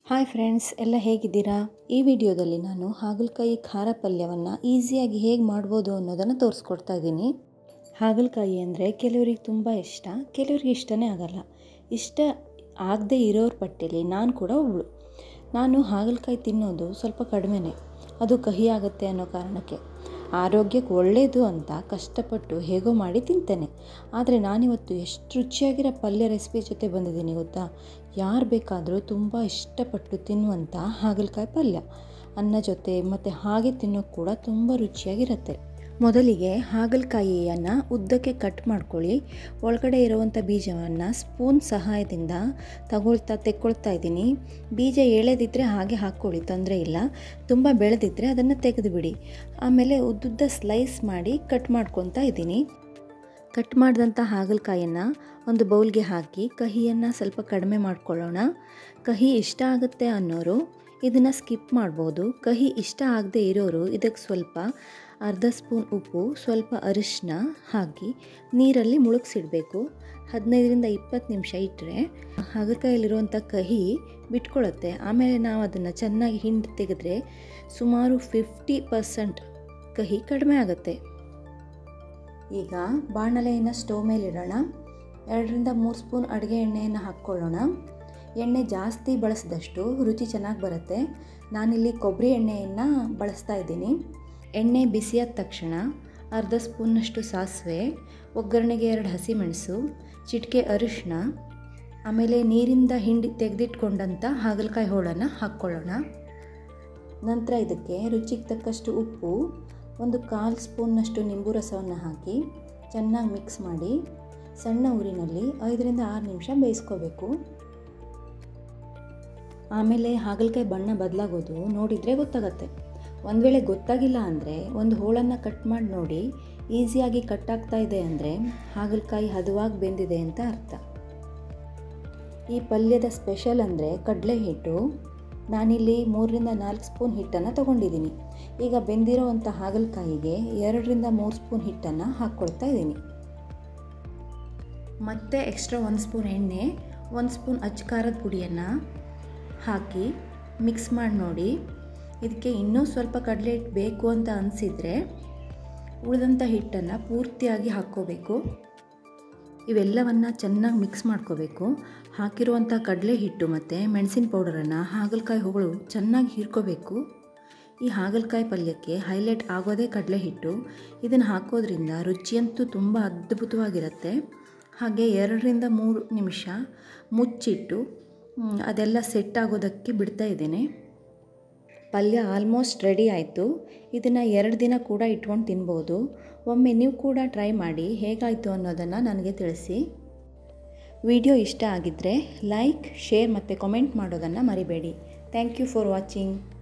hi friends ಎಲ್ಲ ಹೇಗಿದ್ದೀರಾ ಈ ವಿಡಿಯೋದಲ್ಲಿ ನಾನು ಹಾಗಲಕಾಯಿ ಖಾರ ಪಲ್ಯವನ್ನು ಈಸಿಯಾಗಿ ಹೇಗೆ ಮಾಡ್ಬೋದು ಅನ್ನೋದನ್ನು ತೋರಿಸ್ಕೊಡ್ತಾ ಇದ್ದೀನಿ ಹಾಗಲಕಾಯಿ ಅಂದರೆ ಕೆಲವರಿಗೆ ತುಂಬ ಇಷ್ಟ ಕೆಲವರಿಗೆ ಇಷ್ಟನೇ ಆಗಲ್ಲ ಇಷ್ಟ ಆಗದೆ ಇರೋರ ಪಟ್ಟಿಯಲ್ಲಿ ನಾನು ಕೂಡ ಒಬ್ಳು ನಾನು ಹಾಗಲಕಾಯಿ ತಿನ್ನೋದು ಸ್ವಲ್ಪ ಕಡಿಮೆನೇ ಅದು ಕಹಿ ಆಗುತ್ತೆ ಅನ್ನೋ ಕಾರಣಕ್ಕೆ ಆರೋಗ್ಯಕ್ಕೆ ಒಳ್ಳೆಯದು ಅಂತ ಕಷ್ಟಪಟ್ಟು ಹೇಗೋ ಮಾಡಿ ತಿಂತೇನೆ ಆದರೆ ನಾನಿವತ್ತು ಎಷ್ಟು ರುಚಿಯಾಗಿರೋ ಪಲ್ಯ ರೆಸಿಪಿ ಜೊತೆ ಬಂದಿದ್ದೀನಿ ಗೊತ್ತಾ ಯಾರು ಬೇಕಾದರೂ ತುಂಬ ಇಷ್ಟಪಟ್ಟು ತಿನ್ನುವಂಥ ಹಾಗಲಕಾಯಿ ಪಲ್ಯ ಅನ್ನ ಜೊತೆ ಮತ್ತು ಹಾಗೆ ತಿನ್ನೋಕ್ಕೆ ಕೂಡ ತುಂಬ ರುಚಿಯಾಗಿರುತ್ತೆ ಮೊದಲಿಗೆ ಹಾಗಲಕಾಯಿಯನ್ನು ಉದ್ದಕ್ಕೆ ಕಟ್ ಮಾಡ್ಕೊಳ್ಳಿ ಒಳಗಡೆ ಇರುವಂಥ ಬೀಜವನ್ನು ಸ್ಪೂನ್ ಸಹಾಯದಿಂದ ತಗೊಳ್ತಾ ತೆಕ್ಕೊಳ್ತಾ ಇದ್ದೀನಿ ಬೀಜ ಎಳೆದಿದ್ದರೆ ಹಾಗೆ ಹಾಕ್ಕೊಳ್ಳಿ ತೊಂದರೆ ಇಲ್ಲ ತುಂಬ ಬೆಳೆದಿದ್ದರೆ ಅದನ್ನು ತೆಗೆದುಬಿಡಿ ಆಮೇಲೆ ಉದ್ದುದ್ದ ಸ್ಲೈಸ್ ಮಾಡಿ ಕಟ್ ಮಾಡ್ಕೊತಾ ಇದ್ದೀನಿ ಕಟ್ ಮಾಡಿದಂಥ ಹಾಗಲಕಾಯನ್ನು ಒಂದು ಬೌಲ್ಗೆ ಹಾಕಿ ಕಹಿಯನ್ನು ಸ್ವಲ್ಪ ಕಡಿಮೆ ಮಾಡ್ಕೊಳ್ಳೋಣ ಕಹಿ ಇಷ್ಟ ಆಗುತ್ತೆ ಅನ್ನೋರು ಇದನ್ನು ಸ್ಕಿಪ್ ಮಾಡ್ಬೋದು ಕಹಿ ಇಷ್ಟ ಆಗದೆ ಇರೋರು ಇದಕ್ಕೆ ಸ್ವಲ್ಪ ಅರ್ಧ ಸ್ಪೂನ್ ಉಪ್ಪು ಸ್ವಲ್ಪ ಅರಿಶಿನ ಹಾಕಿ ನೀರಲ್ಲಿ ಮುಳುಗಿಸಿಡಬೇಕು ಹದಿನೈದರಿಂದ ಇಪ್ಪತ್ತು ನಿಮಿಷ ಇಟ್ಟರೆ ಹಾಗಲಕಾಯಲ್ಲಿರುವಂಥ ಕಹಿ ಬಿಟ್ಕೊಳ್ಳುತ್ತೆ ಆಮೇಲೆ ನಾವು ಅದನ್ನು ಚೆನ್ನಾಗಿ ಹಿಂಡಿ ತೆಗೆದ್ರೆ ಸುಮಾರು ಫಿಫ್ಟಿ ಪರ್ಸೆಂಟ್ ಕಹಿ ಕಡಿಮೆ ಆಗುತ್ತೆ ಈಗ ಬಾಣಲೆಯನ್ನು ಸ್ಟವ್ ಮೇಲೆ ಇಡೋಣ ಎರಡರಿಂದ ಮೂರು ಸ್ಪೂನ್ ಅಡುಗೆ ಎಣ್ಣೆಯನ್ನು ಹಾಕ್ಕೊಳ್ಳೋಣ ಎಣ್ಣೆ ಜಾಸ್ತಿ ಬಳಸಿದಷ್ಟು ರುಚಿ ಚೆನ್ನಾಗಿ ಬರುತ್ತೆ ನಾನಿಲ್ಲಿ ಕೊಬ್ಬರಿ ಎಣ್ಣೆಯನ್ನು ಬಳಸ್ತಾ ಇದ್ದೀನಿ ಎಣ್ಣೆ ಬಿಸಿಯಾದ ತಕ್ಷಣ ಅರ್ಧ ಸ್ಪೂನ್ನಷ್ಟು ಸಾಸಿವೆ ಒಗ್ಗರಣೆಗೆ ಎರಡು ಹಸಿಮೆಣಸು ಚಿಟಿಕೆ ಅರಿಶಿನ ಆಮೇಲೆ ನೀರಿಂದ ಹಿಂಡಿ ತೆಗೆದಿಟ್ಕೊಂಡಂಥ ಹಾಗಲಕಾಯಿ ಹೋಳನ್ನು ಹಾಕ್ಕೊಳ್ಳೋಣ ನಂತರ ಇದಕ್ಕೆ ರುಚಿಗೆ ತಕ್ಕಷ್ಟು ಉಪ್ಪು ಒಂದು ಕಾಲು ಸ್ಪೂನ್ನಷ್ಟು ನಿಂಬು ರಸವನ್ನು ಹಾಕಿ ಚೆನ್ನಾಗಿ ಮಿಕ್ಸ್ ಮಾಡಿ ಸಣ್ಣ ಊರಿನಲ್ಲಿ ಐದರಿಂದ ಆರು ನಿಮಿಷ ಬೇಯಿಸ್ಕೋಬೇಕು ಆಮೇಲೆ ಹಾಗಲಕಾಯಿ ಬಣ್ಣ ಬದಲಾಗೋದು ನೋಡಿದರೆ ಗೊತ್ತಾಗತ್ತೆ ಒಂದು ವೇಳೆ ಗೊತ್ತಾಗಿಲ್ಲ ಅಂದರೆ ಒಂದು ಹೋಳನ್ನು ಕಟ್ ಮಾಡಿ ನೋಡಿ ಈಸಿಯಾಗಿ ಕಟ್ ಆಗ್ತಾ ಇದೆ ಅಂದರೆ ಹಾಗಲಕಾಯಿ ಹದವಾಗಿ ಬೆಂದಿದೆ ಅಂತ ಅರ್ಥ ಈ ಪಲ್ಯದ ಸ್ಪೆಷಲ್ ಅಂದರೆ ಕಡಲೆ ಹಿಟ್ಟು ನಾನಿಲ್ಲಿ ಮೂರರಿಂದ ನಾಲ್ಕು ಸ್ಪೂನ್ ಹಿಟ್ಟನ್ನು ತೊಗೊಂಡಿದ್ದೀನಿ ಈಗ ಬೆಂದಿರೋವಂಥ ಹಾಗಲಕಾಯಿಗೆ ಎರಡರಿಂದ ಮೂರು ಸ್ಪೂನ್ ಹಿಟ್ಟನ್ನು ಹಾಕ್ಕೊಳ್ತಾ ಇದ್ದೀನಿ ಮತ್ತು ಎಕ್ಸ್ಟ್ರಾ ಒಂದು ಸ್ಪೂನ್ ಎಣ್ಣೆ ಒಂದು ಸ್ಪೂನ್ ಅಚ್ಚಕಾರದ ಪುಡಿಯನ್ನು ಹಾಕಿ ಮಿಕ್ಸ್ ಮಾಡಿ ನೋಡಿ ಇದಕ್ಕೆ ಇನ್ನೂ ಸ್ವಲ್ಪ ಕಡಲೆ ಹಿಟ್ಟು ಬೇಕು ಅಂತ ಅನಿಸಿದರೆ ಉಳಿದಂಥ ಹಿಟ್ಟನ್ನು ಪೂರ್ತಿಯಾಗಿ ಹಾಕ್ಕೋಬೇಕು ಇವೆಲ್ಲವನ್ನು ಚೆನ್ನಾಗಿ ಮಿಕ್ಸ್ ಮಾಡ್ಕೋಬೇಕು ಹಾಕಿರುವಂಥ ಕಡಲೆ ಹಿಟ್ಟು ಮತ್ತು ಮೆಣಸಿನ ಪೌಡರನ್ನು ಹಾಗಲಕಾಯಿ ಹೋಗಳು ಚೆನ್ನಾಗಿ ಹೀರ್ಕೋಬೇಕು ಈ ಹಾಗಲಕಾಯಿ ಪಲ್ಯಕ್ಕೆ ಹೈಲೈಟ್ ಆಗೋದೇ ಕಡಲೆ ಹಿಟ್ಟು ಇದನ್ನು ಹಾಕೋದ್ರಿಂದ ರುಚಿಯಂತೂ ತುಂಬ ಅದ್ಭುತವಾಗಿರುತ್ತೆ ಹಾಗೆ ಎರಡರಿಂದ ಮೂರು ನಿಮಿಷ ಮುಚ್ಚಿಟ್ಟು ಅದೆಲ್ಲ ಸೆಟ್ ಆಗೋದಕ್ಕೆ ಬಿಡ್ತಾ ಇದ್ದೇನೆ ಪಲ್ಯ ಆಲ್ಮೋಸ್ಟ್ ರೆಡಿ ಆಯಿತು ಇದನ್ನು ಎರಡು ದಿನ ಕೂಡ ಇಟ್ಕೊಂಡು ತಿನ್ಬೋದು ಒಮ್ಮೆ ನೀವು ಕೂಡ ಟ್ರೈ ಮಾಡಿ ಹೇಗಾಯಿತು ಅನ್ನೋದನ್ನು ನನಗೆ ತಿಳಿಸಿ ವಿಡಿಯೋ ಇಷ್ಟ ಆಗಿದ್ದರೆ ಲೈಕ್ ಶೇರ್ ಮತ್ತು ಕಮೆಂಟ್ ಮಾಡೋದನ್ನು ಮರಿಬೇಡಿ ಥ್ಯಾಂಕ್ ಯು ಫಾರ್ ವಾಚಿಂಗ್